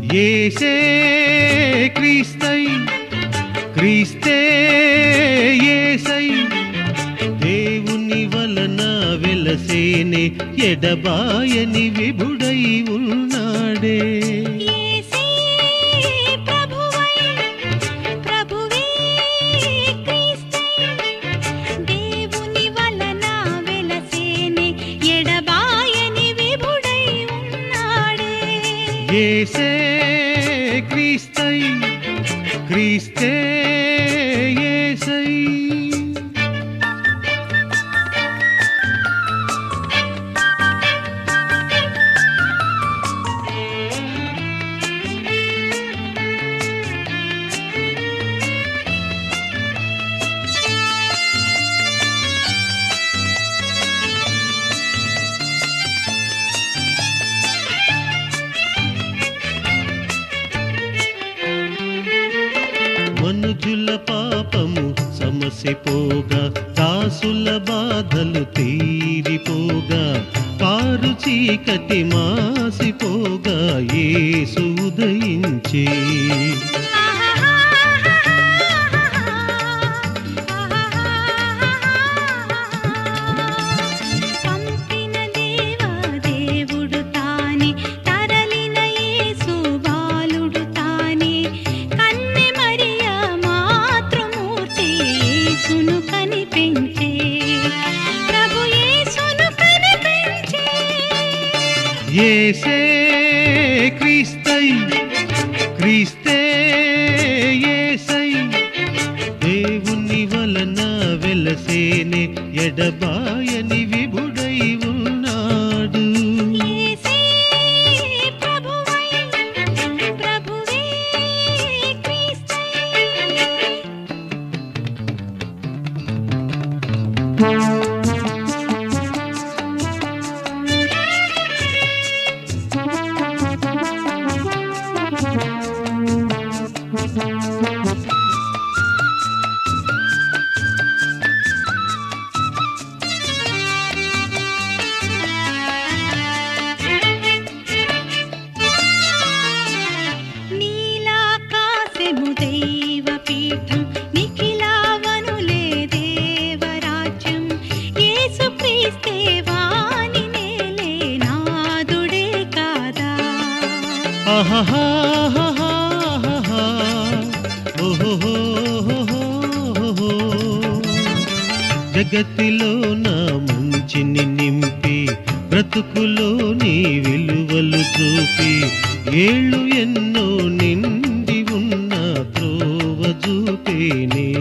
ఏసే క్రీస్తై క్రీస్తే ఏసై దేవుని వలన వెలసేనే ఎడబాయని విభుడై ఉన్నాడే యేసే ప్రభువై ప్రభువే క్రీస్తై దేవుని వలన వెలసేనే ఎడబాయని విభుడై ఉన్నాడే ఏసే క్రీస్తై క్రీస్తే ఏసై మనుజుల పాపము సమసిపోగా దాసుల బాధలు తీరిపోగా కారు చీకటి మాసిపోగా యేసు ఉదయించే పంపిన దేవా దేవుడు తానే తరలిన యేసు బాలుడు తానే కన్నె మరియ మాతృమూర్తి యేసును కనిపించే ప్రభు యేసును కనిపించే ఏసే క్రీస్తై క్రీస్తే ఏసై దేవుని వలన వెలసేనే ఎడబాయని విభుడై ఉన్నాడు యేసే ప్రభువై ప్రభువే క్రీస్తై నీలాకాశము దైవపీఠం నిఖిలావనులే దేవరాజ్యం యేసుక్రీస్తే వాని నేలే నాదుడే కాదా ఆహాహాహాహాహా. ఓహోహోహోహోహో. జగతిలో నా మంచిని నింపి బ్రతుకులోని విలువలు చూపి ఏళ్ళు ఎన్నో నిండి ఉన్న త్రోవ చూపేనే